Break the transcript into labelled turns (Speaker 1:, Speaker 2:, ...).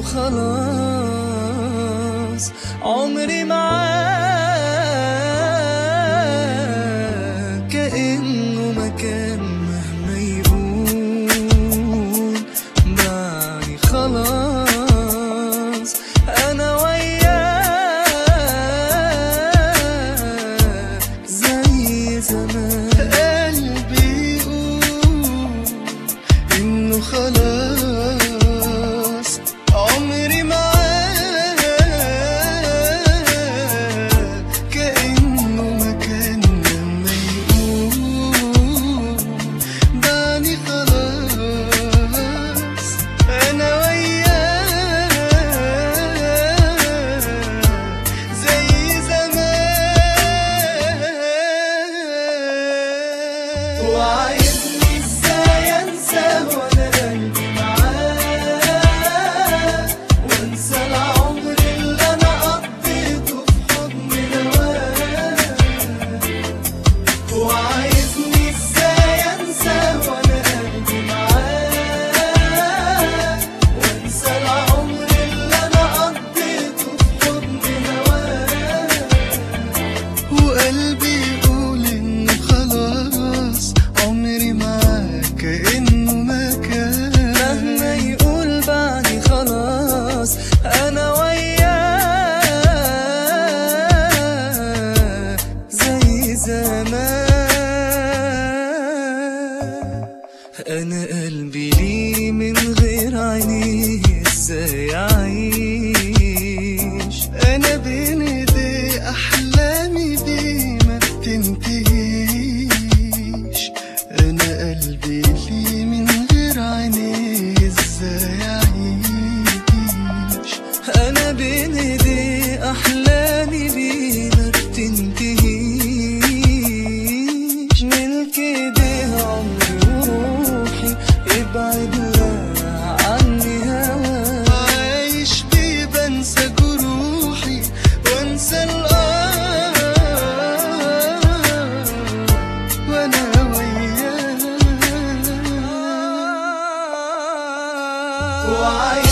Speaker 1: خلاص عمري معاه كأنه مكان مهما يقول بعدي خلاص أنا وياه زي زمان قلبي يقول إنه خلاص عمري معاه كأنه مكان لما يقول بعني خلاص أنا وياه زي زمان وعايزني ازاي انساه وانا قلبي معاه وانسى العمر اللي انا قضيته في حضن نواه وعايزني ازاي انساه وانا قلبي معاه وانسى العمر اللي انا قضيته في حضن نواه وقلبي يقول انه خلاص عمري معاه كأنه ما كان مهما يقول بعدي خلاص انا وياه زي زمان انا قلبي ليه من غير عينيه ازاي اعيش انا بين ايدي احلامي دي ما بتنتهيش انا قلبي ليه من غير عينيه ازاي اعيش انا بين ايدي احلامي دي ما بتنتهيش ملك ايديها عمري وروحي ابعد لا عني هواك عايش بيه بنسى جروحي وانسى الآه وانا وياه وعايش